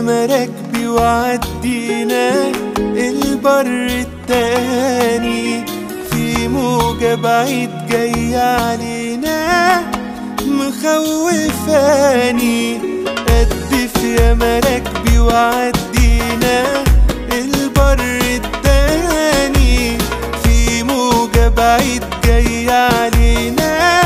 يا مراكبي وعدينا البر التاني في موجة بعيد جاية علينا مخوفاني قدف يا مراكبي وعدينا البر التاني في موجة بعيد جاية علينا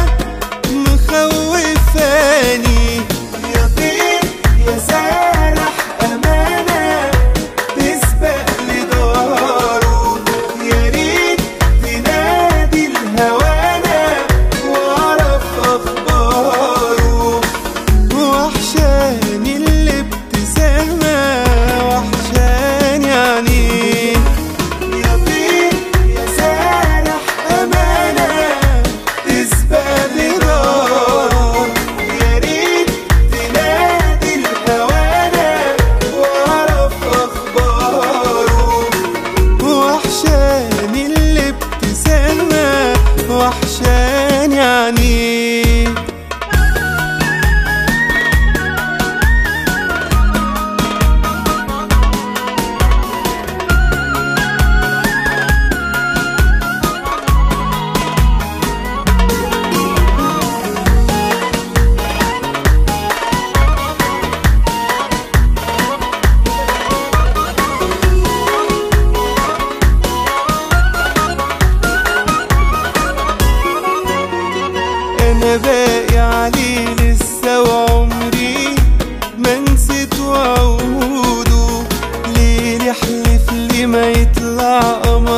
مخوفاني يا طير يا سارح أمانة تسبق لداره يا ريت تنادي الهوانا وأعرف أخباره وحشاني الابتسامة وحشاني عينيه يا طير يا سارح أمانة تسبق لداره يا ريت تنادي الهوانا وأعرف أخباره وحشاني الابتسامة وحشاني عينيه انا باقي عليه لسه وعمري ما نسيت وعوده ليه يحلف لي ما يطلع قمر